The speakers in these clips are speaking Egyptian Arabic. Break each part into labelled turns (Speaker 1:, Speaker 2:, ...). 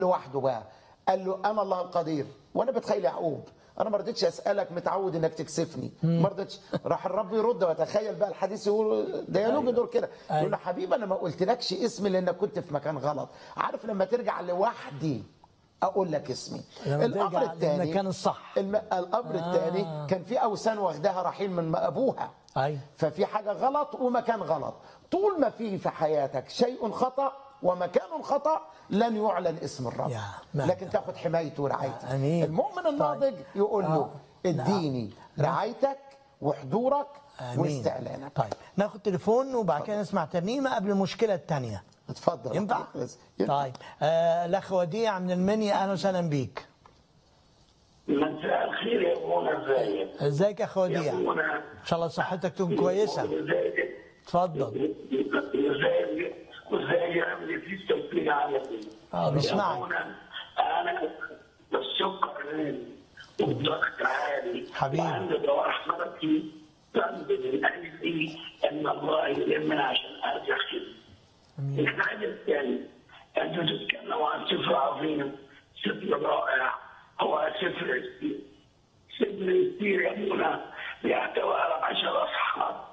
Speaker 1: لوحده بقى قال له انا الله القدير وانا بتخيل يعقوب انا ما رضيتش اسالك متعود انك تكسفني ما رضيتش راح الرب يرد وتخيل بقى الحديث يقول ديالوج دور كده يقول له حبيبي انا ما قلتلكش اسمي لانك كنت في مكان غلط عارف لما ترجع لوحدي اقول لك اسمي
Speaker 2: لما
Speaker 1: الامر
Speaker 2: ترجع
Speaker 1: الثاني
Speaker 2: للمكان الصح.
Speaker 1: الم... الامر الثاني كان في اوثان واخداها رحيل من ابوها
Speaker 2: أي.
Speaker 1: ففي حاجه غلط ومكان غلط طول ما في في حياتك شيء خطا ومكان خطا لن يعلن اسم الرب
Speaker 2: يا ما-
Speaker 1: لكن تاخد حمايته ورعايته
Speaker 2: أمين.
Speaker 1: المؤمن الناضج يقول له
Speaker 2: آه.
Speaker 1: اديني رعايتك وحضورك
Speaker 2: امين
Speaker 1: واستعلانك
Speaker 2: طيب ناخد تليفون وبعد كده نسمع ترنيمه قبل المشكله الثانيه
Speaker 1: اتفضل
Speaker 2: ينفع؟
Speaker 1: بس. ينفع.
Speaker 2: طيب آه الاخ وديع من المنيا اهلا وسهلا بيك
Speaker 3: مساء الخير يا ابونا ازيك؟
Speaker 2: ازيك يا اخ
Speaker 3: يا
Speaker 2: وديع؟
Speaker 3: ابونا
Speaker 2: ان شاء الله صحتك تكون كويسه
Speaker 3: ازيك؟
Speaker 2: اتفضل
Speaker 3: ازيك؟ وازاي يعمل في التوفيق على
Speaker 2: آه، بيسمعك.
Speaker 3: يا ابونا انا السكر عالي والضغط عالي
Speaker 2: حبيبي.
Speaker 3: وعندي ضوء حركي تنزل من قلبي ان الله يلمنا عشان ارجع كده. الحاجه الثانيه انتوا تتكلموا عن سفر عظيم سفر رائع هو سفر السير سفر السير يا ابونا بيحتوي على 10 اصحاب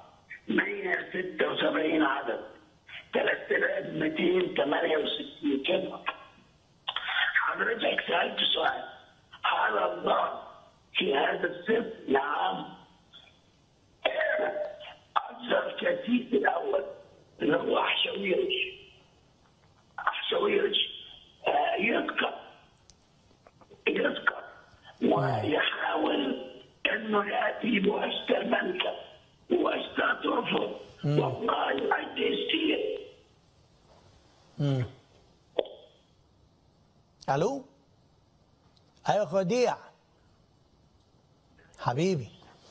Speaker 3: 176 عدد 3268 كلمه حضرتك سالت سؤال هل الله في هذا السفر نعم أكثر كثير الأول اللي هو أحشويرش أحشويرش آه، يذكر يذكر ويحاول أنه يأتي بواسطة الملكة واسطة ترفض والله يعد يستير
Speaker 2: مم. الو ايوه اخ وديع حبيبي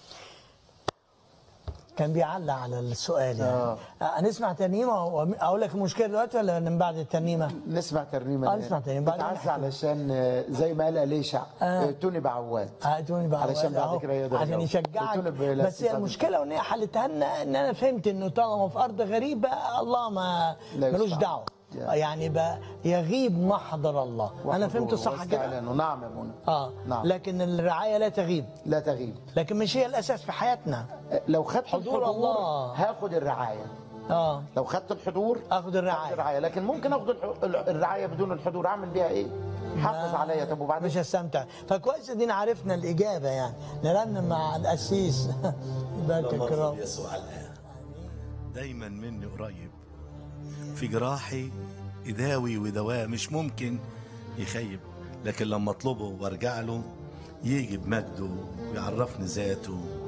Speaker 2: كان بيعلق على السؤال يعني
Speaker 1: آه.
Speaker 2: آه. هنسمع ترنيمه واقول لك المشكله دلوقتي ولا من بعد الترنيمه؟
Speaker 1: نسمع ترنيمه
Speaker 2: آه، نسمع ترنيمة. بعدين
Speaker 1: بتعزى
Speaker 2: نحكي.
Speaker 1: علشان آه، زي ما قال اليشع
Speaker 2: آه.
Speaker 1: آه، توني بعواد
Speaker 2: هاتوني بقى
Speaker 1: علشان بعد
Speaker 2: أهو،
Speaker 1: كده يقدر
Speaker 2: عشان
Speaker 1: يجاوب.
Speaker 2: يشجعك
Speaker 1: قلت له
Speaker 2: بس
Speaker 1: بلاستيك
Speaker 2: هي المشكله وان هي حلتها لنا ان انا فهمت انه طالما في ارض غريبه الله ما
Speaker 1: لا
Speaker 2: ملوش
Speaker 1: يسمع.
Speaker 2: دعوه
Speaker 1: يا.
Speaker 2: يعني بقى يغيب محضر الله انا فهمت صح كده
Speaker 1: واستعلانه. نعم يا منى
Speaker 2: اه
Speaker 1: نعم
Speaker 2: لكن الرعايه لا تغيب
Speaker 1: لا تغيب
Speaker 2: لكن مش هي الاساس في حياتنا
Speaker 1: لو خدت
Speaker 2: حضور
Speaker 1: الحضور
Speaker 2: الله.
Speaker 1: هاخد الرعايه
Speaker 2: اه
Speaker 1: لو خدت الحضور
Speaker 2: اخد الرعايه
Speaker 1: الرعايه لكن ممكن اخد الح- الرعايه بدون الحضور اعمل بيها ايه حافظ عليا طب وبعدين
Speaker 2: مش هستمتع فكويس ادينا عرفنا الاجابه يعني نرنم مع القسيس يبارك
Speaker 4: اللهم
Speaker 2: الكرام
Speaker 4: صل يسوع الآن دايما مني قريب في جراحي يداوي ودواء مش ممكن يخيب لكن لما اطلبه وارجع له يجي بمجده ويعرفني ذاته